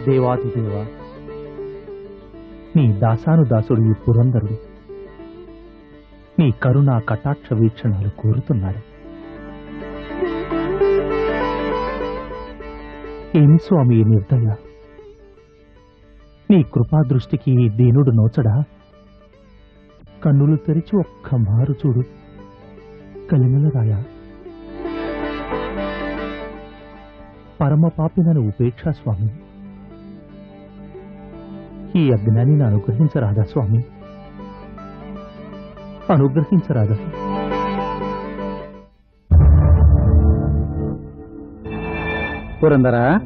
దేవాదిదేవ నీ దాసాను దాసుడు ఈ పురంధరుడు నీ కరుణా కటాక్ష వీక్షణాలు కోరుతున్నాడు ఏమి స్వామి ఈ నిర్దయ నీ కృపా దృష్టికి ఈ దీనుడు నోచడా కన్నులు తెరిచి ఒక్క మారు చూడు కలిమలరాయ పరమ పాపినను ఉపేక్ష స్వామి ఈ అజ్ఞానిని అనుగ్రహించరాదా స్వామి అనుగ్రహించరాదా పురందరా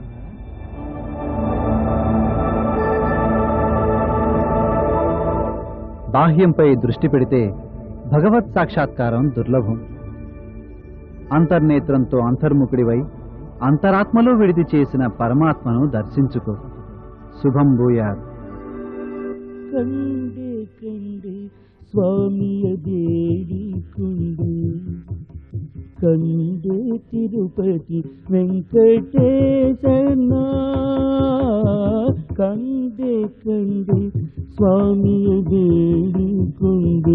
బాహ్యంపై దృష్టి పెడితే భగవత్ సాక్షాత్కారం దుర్లభం అంతర్నేత్రంతో అంతర్ముఖుడివై అంతరాత్మలో విడిది చేసిన పరమాత్మను దర్శించుకో శుభం భూయార్ ಕಂಡೆ ಕಂಡೆ ಸ್ವಾಮಿಯ ಬೇಡಿಕೊಂಡು ಕಂಡೆ ತಿರುಪತಿ ವೆಂಕಟೇಶನ ಕಂಡೆ ಕಂಡೆ ಸ್ವಾಮಿಯ ಬೇಡಿಕೊಂಡು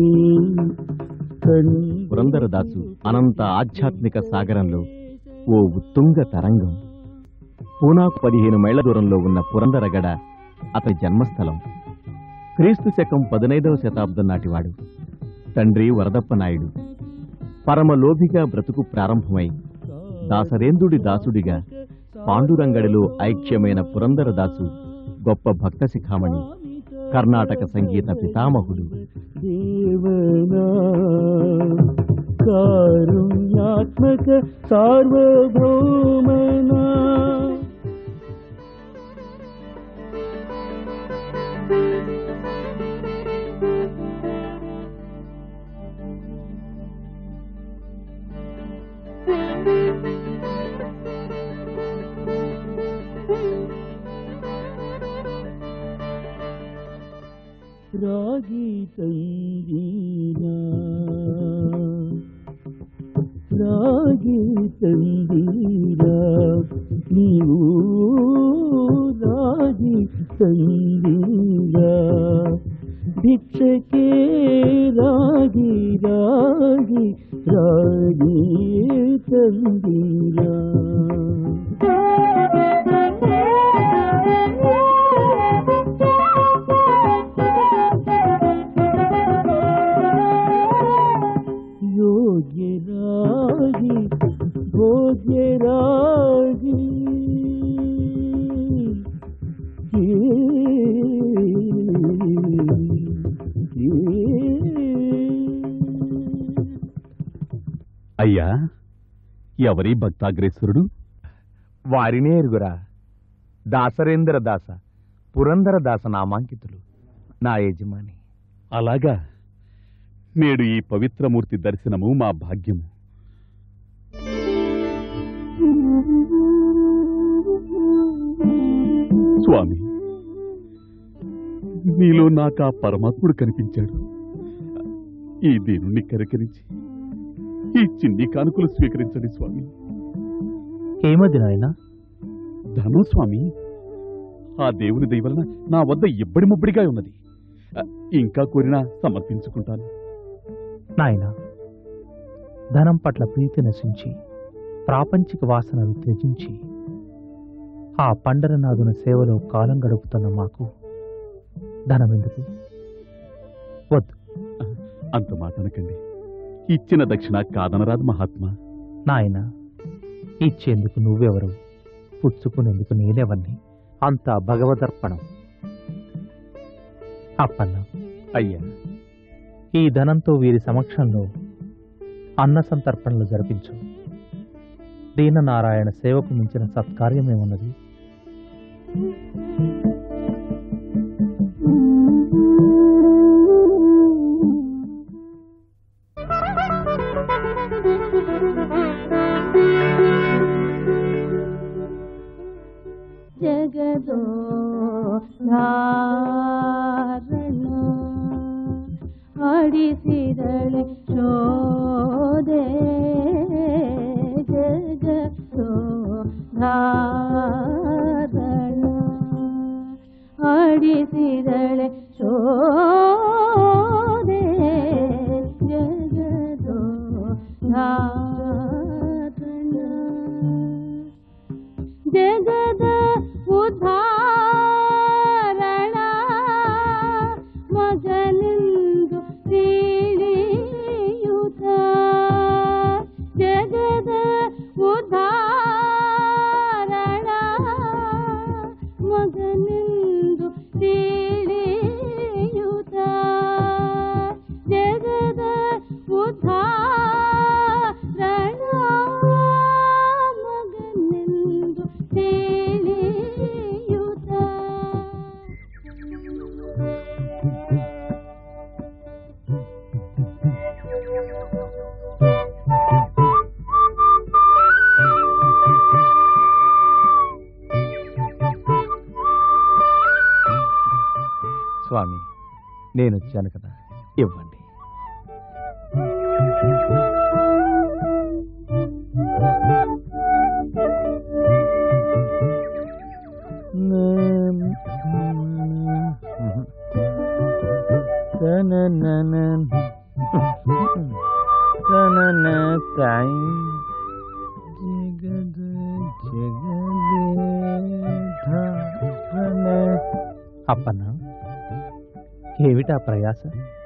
పురందరదాసు అనంత ఆధ్యాత్మిక సాగరంలో ఓ ఉత్తుంగ తరంగం పూనాకు పదిహేను మైళ్ల దూరంలో ఉన్న పురందరగడ అతని జన్మస్థలం క్రీస్తు శకం పదినైదవ శతాబ్దం నాటివాడు తండ్రి వరదప్ప నాయుడు పరమలోభిగా బ్రతుకు ప్రారంభమై దాసరేంద్రుడి దాసుడిగా పాండురంగడిలో ఐక్యమైన పురందరదాసు గొప్ప భక్త శిఖామణి కర్ణాటక సంగీత పితామహుడు ದೇವನಾ ಕಾರುಣ್ಯಾತ್ಮಕ ಸಾರ್ವಭೌಮನಾ ರಾಗಿ ತಂದೀನ ರಾಗಿ ತಂದೀರ ನೀವು ರಾಗಿ ತಂದೀರ ಭಿಕ್ಷಕ್ಕೆ ರಾಗಿ ರಾಗಿ ರಾಗಿ ತಂದೀರ ಯೋಗ್ಯರಾಗಿ ಭೋಗ್ಯರಾಗಿ అయ్యా ఎవరి భక్తాగ్రేశ్వరుడు వారినే ఎరుగురా దాసరేంద్ర దాస పురందర దాస నామాంకితులు నా యజమాని అలాగా నేడు ఈ పవిత్రమూర్తి దర్శనము మా భాగ్యము స్వామి నీలో నాకు ఆ పరమాత్ముడు కనిపించాడు ఈ దీనుణ్ణి కరకరించి ఈ చిన్ని కానుకలు స్వీకరించండి స్వామి ఏమది నాయనా ధనం స్వామి ఆ దేవుని దయ వలన నా వద్ద ఇబ్బడి ముబ్బడిగా ఉన్నది ఆ, ఇంకా కోరినా సమర్పించుకుంటాను నాయనా ధనం పట్ల ప్రీతి నశించి ప్రాపంచిక వాసనలు త్యజించి ఆ పండరనాథుని సేవలో కాలం గడుపుతున్న మాకు ధనమెందుకు వద్దు అంత మాట అనకండి ఇచ్చిన దక్షిణ కాదనరాదు మహాత్మా నాయన ఇచ్చేందుకు నువ్వెవరు పుచ్చుకునేందుకు నేనెవరిని అంతా భగవదర్పణం అప్పన్న అయ్యా ఈ ధనంతో వీరి సమక్షంలో అన్న సంతర్పణలు జరిపించు దీననారాయణ సేవకు మించిన సత్కార్యమేమున్నది ಜಗದೋ ಧಾರಣ ಆಡಿಸಿದಳೆ ಶೋದೆ ಜಗದೋ ಧಾರಣ ಗಾತಿದಳೆ ಶೋದೆ ಜಗದೋ ಧಾರಣ ಜಗದ ಉದ್ಧಾರಣ ಮಗನಿಂದು ತಿಳಿಯುತ್ತ ಜಗದ ಉದ್ಧಾರಣ ಮಗನಿಂದು ತಿಳಿಯುತ್ತ ಜಗದ ಉದ್ಧಾರಣ ಮಗನೆಂದು ತಿಳಿಯುತ್ತ స్వామి నేను వచ్చాను కదా ఇవ్వండి అప్పన్న ఏమిటా ప్రయాస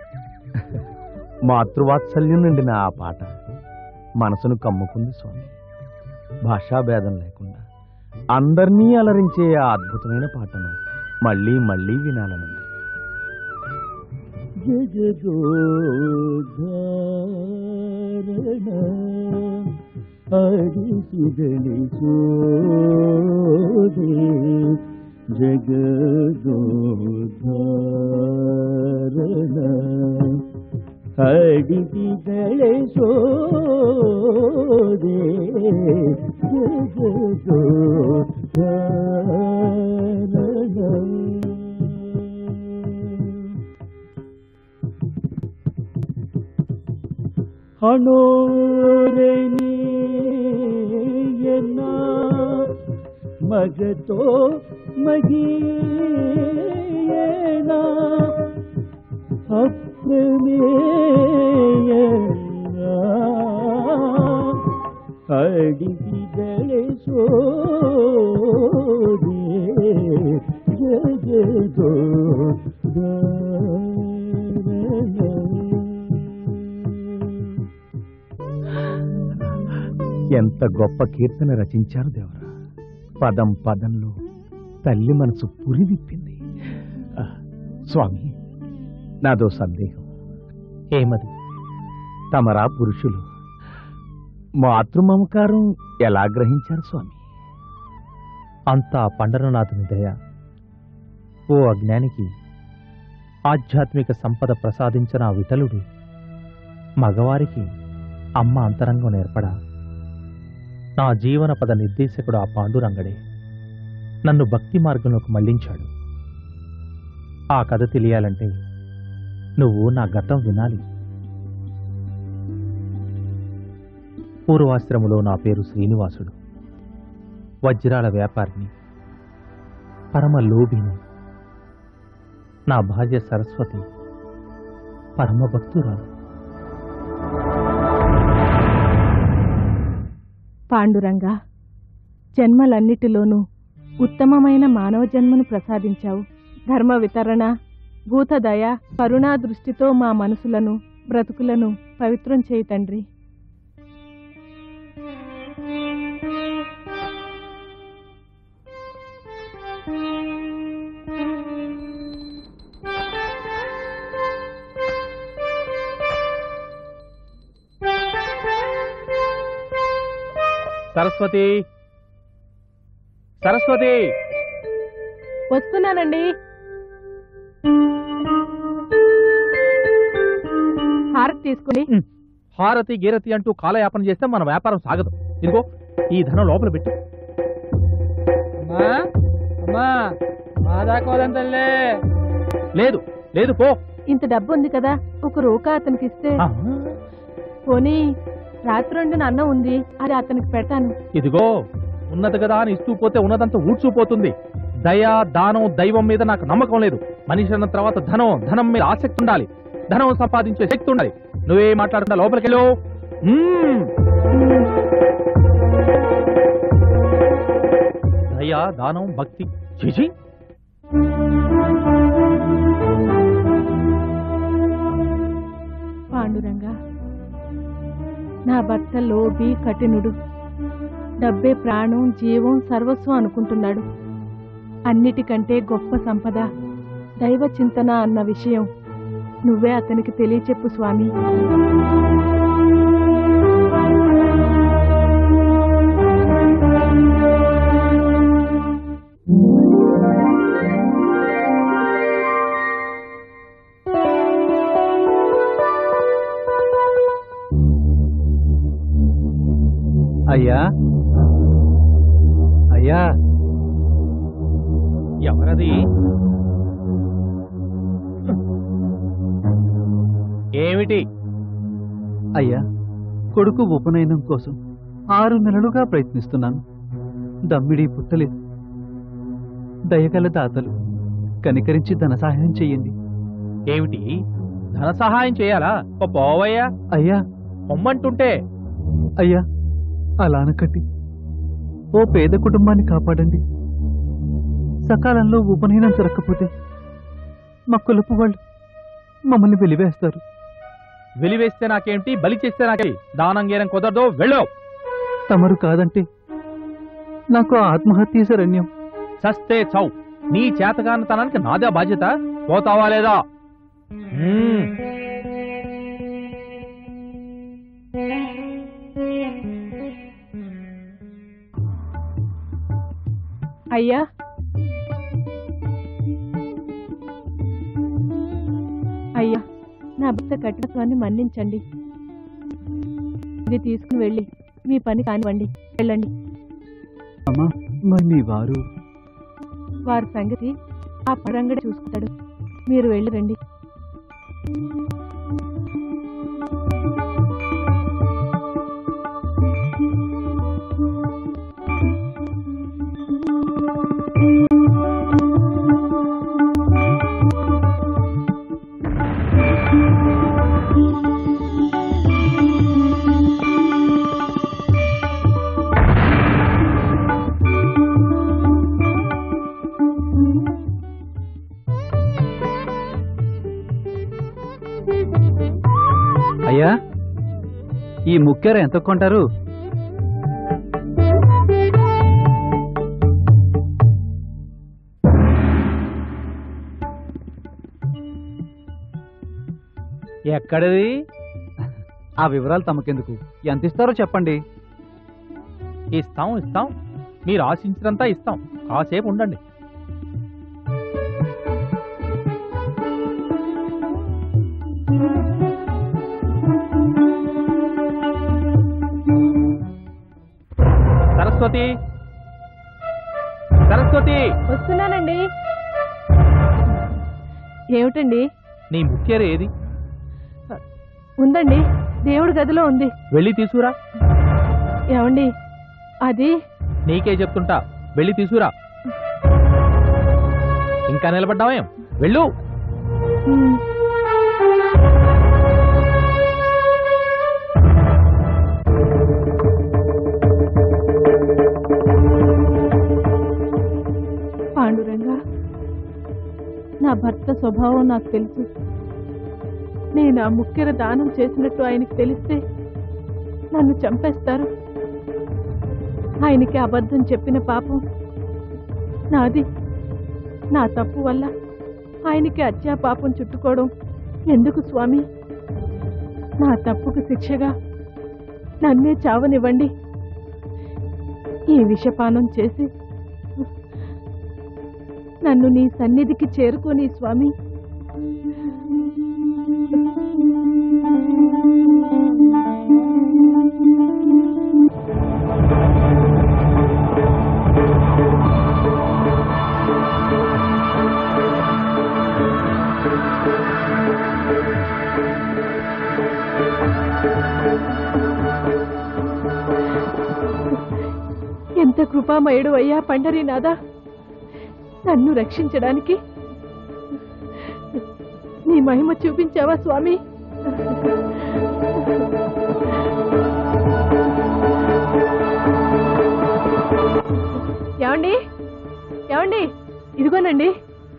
మాతృవాత్సల్యం నిండిన ఆ పాట మనసును కమ్ముకుంది స్వామి భాషాభేదం లేకుండా అందర్నీ అలరించే ఆ అద్భుతమైన పాటను మళ్ళీ మళ్ళీ వినాలనుంది ಜಗದೋದ್ಧಾರಣ ಹರಿಸಿದಳಿ ಸೋದೆ ಜಗದೋದ್ಧಾರಣ ಹಡಿಸಿದಳೆ ಸೋದೆ ಜಗದೋದ್ಧಾರಣ ಹಣೋರನಿಯನ್ನ ಮಗತೋ ಮಗೀಯನ ಅಪ್ರಮೇಯನ ಅಡಿಸಿದಳೆ ಸೋದೆ ಜಗದೋ ఎంత గొప్ప కీర్తన రచించారు దేవరా పదం పదంలో తల్లి మనసు పురివిప్పింది ఆ, స్వామి నాదో సందేహం ఏమది తమరా పురుషులు మాతృమమకారం ఎలా గ్రహించారు స్వామి అంతా పండరనాథుని దయ ఓ అజ్ఞానికి ఆధ్యాత్మిక సంపద ప్రసాదించిన ఆ విఠలుడు మగవారికి అమ్మ అంతరంగం నేర్పడా నా జీవన పద నిర్దేశకుడు ఆ పాండురంగడే నన్ను భక్తి మార్గంలోకి మళ్లించాడు ఆ కథ తెలియాలంటే నువ్వు నా గతం వినాలి పూర్వాశ్రములో నా పేరు శ్రీనివాసుడు వజ్రాల వ్యాపారిని పరమ లోభిని నా భార్య సరస్వతి పరమ భక్తురాలు పాండురంగా జన్మలన్నిటిలోనూ ఉత్తమమైన మానవ జన్మను ప్రసాదించావు ధర్మ వితరణ భూతదయ కరుణా దృష్టితో మా మనసులను బ్రతుకులను పవిత్రం చేయి తండ్రి సరస్వతి సరస్వతి వస్తున్నానండి హారతి తీసుకుని హారతి గీరతి అంటూ కాలయాపన చేస్తే మన వ్యాపారం సాగదు ఇదిగో ఈ ధనం లోపల పెట్టు లేదు లేదు పో ఇంత డబ్బు ఉంది కదా ఒక రూకా అతనికి ఇస్తే పోనీ రాత్రి వండిన అన్నం ఉంది అది అతనికి పెడతాను ఇదిగో ఉన్నది కదా అని ఇస్తూ పోతే ఉన్నదంతా ఊడ్చుపోతుంది దయ దానం దైవం మీద నాకు నమ్మకం లేదు మనిషి అన్న తర్వాత ధనం ధనం మీద ఆసక్తి ఉండాలి ధనం సంపాదించే శక్తి ఉండాలి నువ్వే మాట్లాడుతున్నా లోపలికి వెళ్ళు మ్మ్. దయ దానం భక్తి చిచి పాండురంగా నా భర్త లోబి కఠినుడు డబ్బే ప్రాణం జీవం సర్వస్వం అనుకుంటున్నాడు అన్నిటికంటే గొప్ప సంపద దైవ చింతన అన్న విషయం నువ్వే అతనికి తెలియచెప్పు స్వామి అయ్యా అయ్యా ఎవరది ఏమిటి అయ్యా కొడుకు ఉపనయనం కోసం ఆరు నెలలుగా ప్రయత్నిస్తున్నాను దమ్మిడి పుట్టలేదు దయగల దాతలు కనికరించి ధన సహాయం చెయ్యండి ఏమిటి ధన సహాయం చేయాలా ఓ పోవయ్యా అయ్యా పొమ్మంటుంటే అయ్యా అలా అనకండి ఓ పేద కుటుంబాన్ని కాపాడండి సకాలంలో ఉపనయనం జరగకపోతే మా కులపు వాళ్ళు మమ్మల్ని వెలివేస్తారు వెలివేస్తే నాకేమిటి బలి చేస్తే నాకే దానం గీరం కుదరదు వెళ్ళు తమరు కాదంటే నాకు ఆత్మహత్య శరణ్యం చస్తే చౌ నీ చేతగానితనానికి నాదే బాధ్యత పోతావా లేదా మ్మ్. అయ్యా అయ్యా నా భర్త కఠినత్వాన్ని మన్నించండి ఇది తీసుకుని వెళ్ళి మీ పని కానివ్వండి వెళ్ళండి అమ్మా మరి మీ వారు వారి సంగతి ఆ పరంగడి చూసుకుంటాడు మీరు వెళ్ళి రండి అయ్యా ఈ ముక్కెర ఎంత కొంటారు ఎక్కడది ఆ వివరాలు తమకెందుకు ఎంత ఇస్తారో చెప్పండి ఇస్తాం ఇస్తాం మీరు ఆశించినంతా ఇస్తాం కాసేపు ఉండండి సరస్వతి సరస్వతి వస్తున్నానండి ఏమిటండి నీ ముఖ్యర ఏది ఉందండి దేవుడి గదిలో ఉంది వెళ్ళి తీసుకురా ఏమండి అది నీకే చెప్తుంటా వెళ్ళి తీసుకురా ఇంకా నిలబడ్డావేం వెళ్ళు ఉమ్, పాండురంగా నా భర్త స్వభావం నాకు తెలుసు నేను ఆ ముఖ్యర దానం చేసినట్టు ఆయనకి తెలిస్తే నన్ను చంపేస్తారు ఆయనకి అబద్ధం చెప్పిన పాపం నాది నా తప్పు వల్ల ఆయనకి అత్యా పాపం చుట్టుకోవడం ఎందుకు స్వామి నా తప్పుకు శిక్షగా నన్నే చావనివ్వండి ఈ విషపానం చేసి నన్ను నీ సన్నిధికి చేరుకోని స్వామి ఎంత కృపామయుడు అయ్యా పండరీనాథా నన్ను రక్షించడానికి నీ మహిమ చూపించావా స్వామి ఏమండి ఏమండి ఇదిగోనండి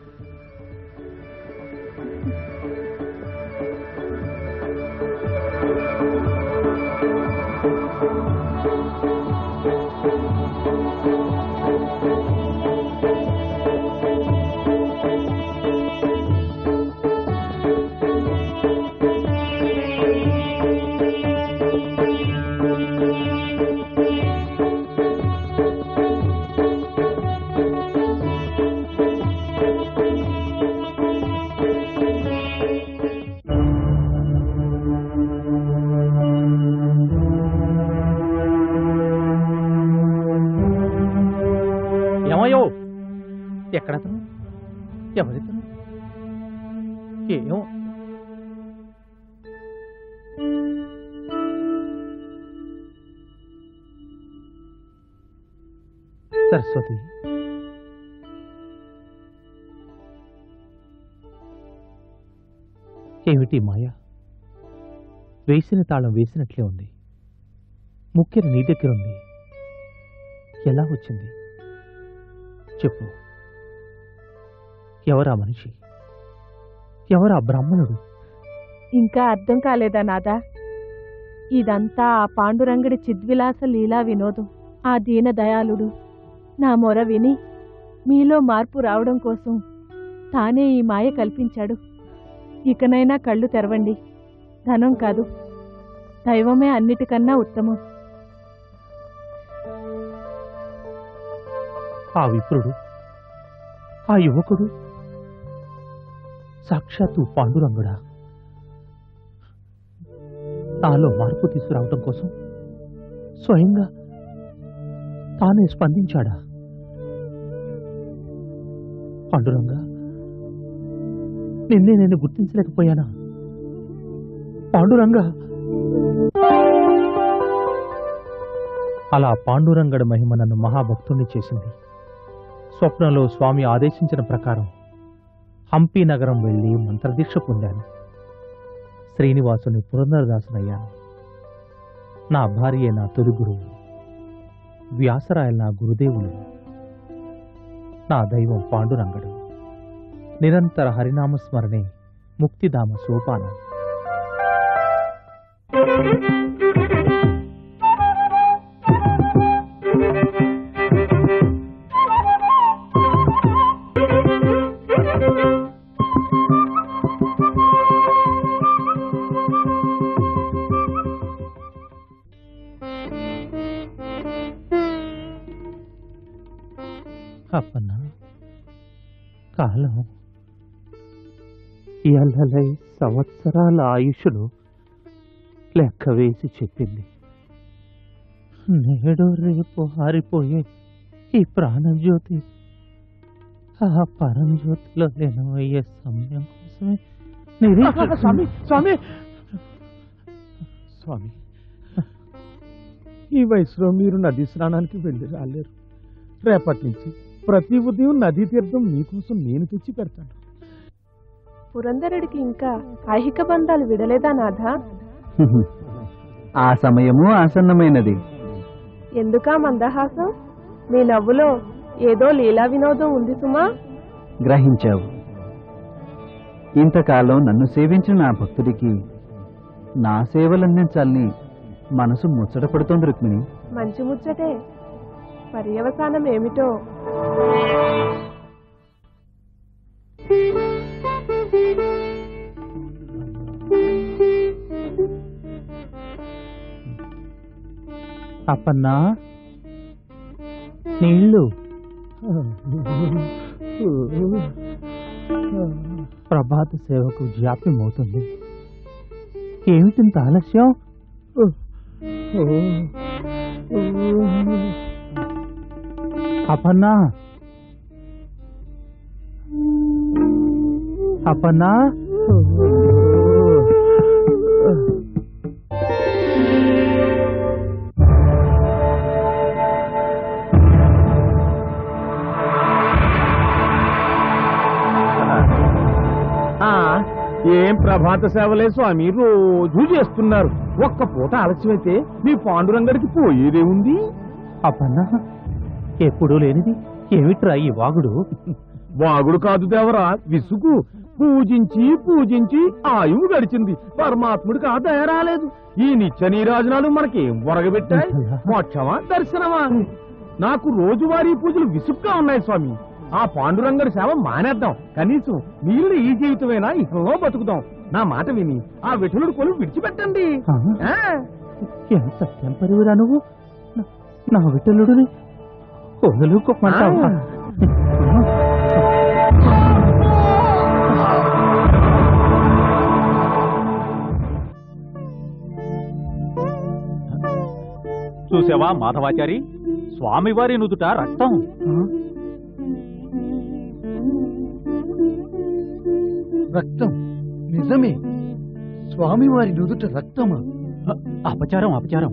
ఏమయ్యో ఎక్కడతను ఎవరితను ఏమో సరస్వతి ఏమిటి మాయ వేసిన తాళం వేసినట్లే ఉంది ముఖ్యం నీ దగ్గర ఉంది ఎలా వచ్చింది చెప్పు ఎవరా మనిషి ఎవరా బ్రాహ్మణుడు ఇంకా అర్థం కాలేదా నాదా ఇదంతా ఆ పాండురంగడి చిద్విలాస లీలా వినోదం ఆ దీన దయాళుడు నా మొర విని మీలో మార్పు రావడం కోసం తానే ఈ మాయ కల్పించాడు ఇకనైనా కళ్ళు తెరవండి ధనం కాదు దైవమే అన్నిటికన్నా ఉత్తమం ఆ విప్రుడు ఆ యువకుడు సాక్షాత్తు పాండురంగుడా నాలో మార్పు తీసుకురావటం కోసం స్వయంగా తానే స్పందించాడా పాండురంగా నిన్నే నేను గుర్తించలేకపోయానా పాండురంగా అలా పాండురంగడి మహిమ నన్ను మహాభక్తుణ్ణి చేసింది స్వప్నంలో స్వామి ఆదేశించిన ప్రకారం హంపి నగరం వెళ్ళి మంత్రదీక్ష పొందాను శ్రీనివాసుని పురంధరదాసునయ్యాను నా భార్యే నా తొలి గురువు వ్యాసరాయలు నా గురుదేవులు నా దైవం పాండురంగడు నిరంతర హరినామస్మరణే ముక్తిధామ సోపానం అప్పన్న కాలం ఎల్లలై సంవత్సరాల ఆయుష్ను లెక్క వేసి చెప్పింది నేడు రేపు ఆరిపోయే ఈ ప్రాణజ్యోతి ఆ పరంజ్యోతిలో నేను అయ్యే సమయం కోసమే నిరీక్షిస్తూ- స్వామి స్వామి స్వామి ఈ వయసులో మీరు నదీ స్నానానికి వెళ్ళి రాలేరు రేపటి నుంచి ప్రతి ఉదయం నదీ తీర్థం మీకోసం నేను తెచ్చి పెడతాను పురంధరుడికి ఇంకా ఐహిక బంధాలు విడలేదా నాథా ఆ సమయము ఆసన్నమైనది ఎందుకా మందహాసం మీ నవ్వులో ఏదో లీలా వినోదం ఉంది సుమా గ్రహించావు ఇంతకాలం నన్ను సేవించిన నా భక్తుడికి నా సేవలందించాలని మనసు ముచ్చటపడుతోంది రుక్మిణి మంచి ముచ్చటే పర్యవసానం ఏమిటో అప్పన్నా నీళ్ళు ప్రభాత సేవకు జాప్యమవుతుంది ఏమిటింత ఆలస్యం అపన్నా అపన్నా ఏం ప్రభాత సేవలే స్వామి రోజు చేస్తున్నారు ఒక్క పూట ఆలస్యమైతే మీ పాండురంగడికి పోయేదే ఉంది అప్పన్నా ఎప్పుడూ లేనిది ఏమిట్రా ఈ వాగుడు వాగుడు కాదు దేవరా విసుగు పూజించి పూజించి ఆయువు గడిచింది పరమాత్ముడికి ఆ దయ రాలేదు ఈ నిత్య నీరాజనాలు మనకేం ఒరగబెట్టాయి మోక్షమా దర్శనమా నాకు రోజువారీ పూజలు విసుగ్గా ఉన్నాయి స్వామి ఆ పాండురంగడి సేవ మానేద్దాం కనీసం మీరు ఈ జీవితమైనా ఇహంలో బతుకుదాం నా మాట విని ఆ విఠలుడు కొలు విడిచిపెట్టండి ఆ? ఆ? ఎంత తెంపరివిరా నువ్వు నా- నా విఠలుడిని వదులుకోమంటావా చూసావా మాధవాచారి స్వామివారి నుదుట రక్తం రక్తం నిజమే స్వామివారి నుదుట రక్తమా అ- అపచారం అపచారం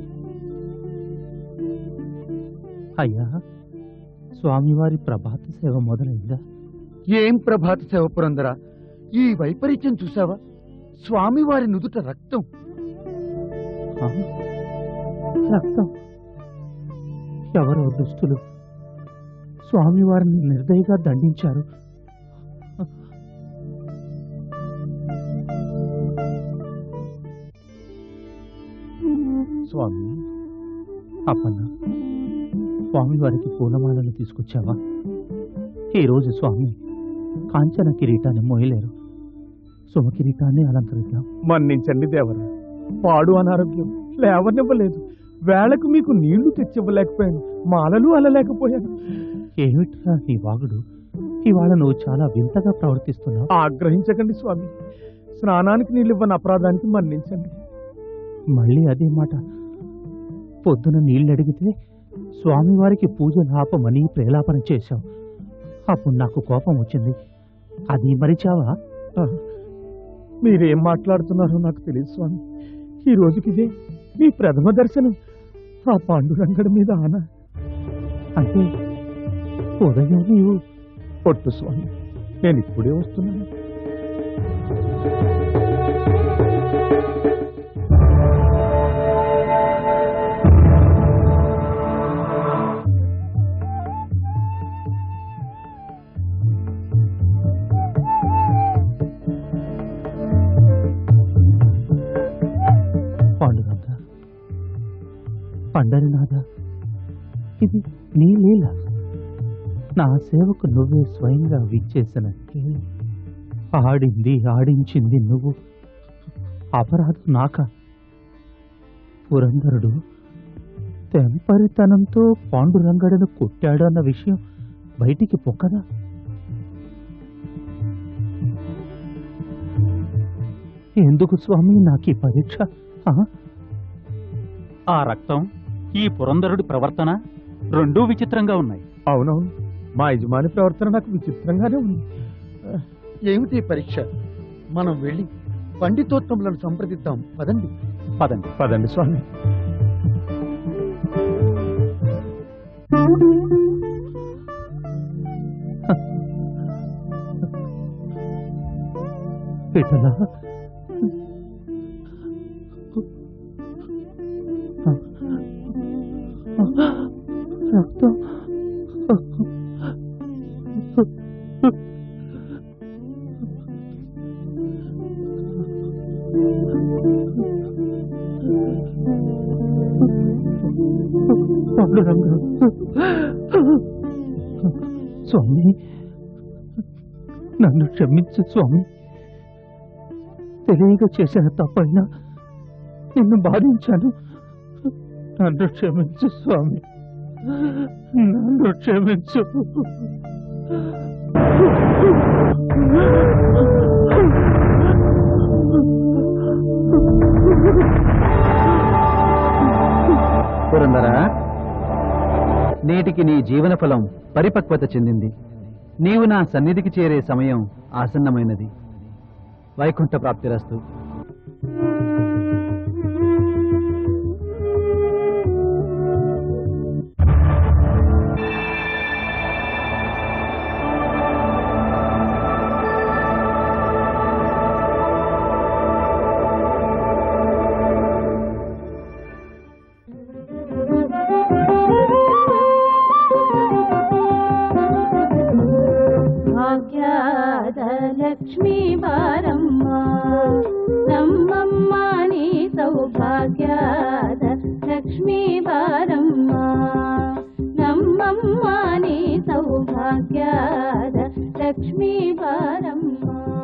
అయ్యా స్వామివారి ప్రభాత సేవ మొదలైందా ఏం ప్రభాత సేవ పురందర ఈ వైపరీత్యం చూసావా స్వామివారి నుదుట రక్తం ఆ? రక్తం ఎవరో దుస్తులు స్వామివారిని నిర్దయగా దండించారు స్వామి అప్పన్న స్వామివారికి పూలమాలను తీసుకొచ్చావా ఈరోజు స్వామి కాంచన కిరీటాన్ని మోయలేరు సుమ కిరీటాన్ని అలంకరిద్దాం మన్నించండి దేవరా పాడు అనారోగ్యం లేవనివ్వలేదు వేళకు మీకు నీళ్లు తెచ్చివ్వలేకపోయాను మాలలు అల్లలేకపోయాను ఏమిట్రా నీ వాగుడు ఇవాళ నువ్వు చాలా వింతగా ప్రవర్తిస్తున్నావు ఆగ్రహించకండి స్వామి స్నానానికి నీళ్ళివ్వని అపరాధానికి మన్నించండి మళ్ళీ అదే మాట పొద్దున నీళ్ళడిగితే స్వామివారికి పూజ ఆపమని ప్రేలాపన చేశావు అప్పుడు నాకు కోపం వచ్చింది అది మరిచావా మీరేం మాట్లాడుతున్నారో నాకు తెలియదు స్వామి ఈ రోజుకిదే మీ ప్రథమ దర్శనం ఆ పాండురంగడి మీద ఆన అంటే ఉదయం నీవు పొట్టు స్వామి నేను ఇప్పుడే వస్తున్నాను పాండురంగ పండరినాథ ఇది నీ లీల నా సేవకు నువ్వే స్వయంగా విచ్చేసిన కేళి ఆడింది ఆడించింది నువ్వు అపరాధం నాక పురంధరుడు తెంపరితనంతో పాండురంగడును కొట్టాడు అన్న విషయం బయటికి పొక్కదా ఎందుకు స్వామి నాకు ఈ పరీక్ష ఆ? ఆ రక్తం ఈ పురంధరుడి ప్రవర్తన రెండూ విచిత్రంగా ఉన్నాయి అవునవును మా యజమాని ప్రవర్తన నాకు విచిత్రంగానే ఉంది ఏమిటి ఈ పరీక్ష మనం వెళ్ళి పండితోత్తములను సంప్రదిద్దాం పదండి పదండి పదండి స్వామి విఠలా రక్తం పాండురంగ స్వామి నన్ను క్షమించు స్వామి తెలియక చేసిన తప్పైనా నిన్ను బాధించాను నన్ను క్షమించు స్వామి నన్ను క్షమించు పురందర నేటికి నీ జీవన ఫలం పరిపక్వత చెందింది నీవు నా సన్నిధికి చేరే సమయం ఆసన్నమైనది వైకుంఠ ప్రాప్తిరస్తు లక్ష్మీ బారమ్మ నమ్మమ్మ నీ సౌభాగ్యాద లక్ష్మీ బారమ్మ నమ్మమ్మ నీ సౌభాగ్యాద లక్ష్మీ బారమ్మ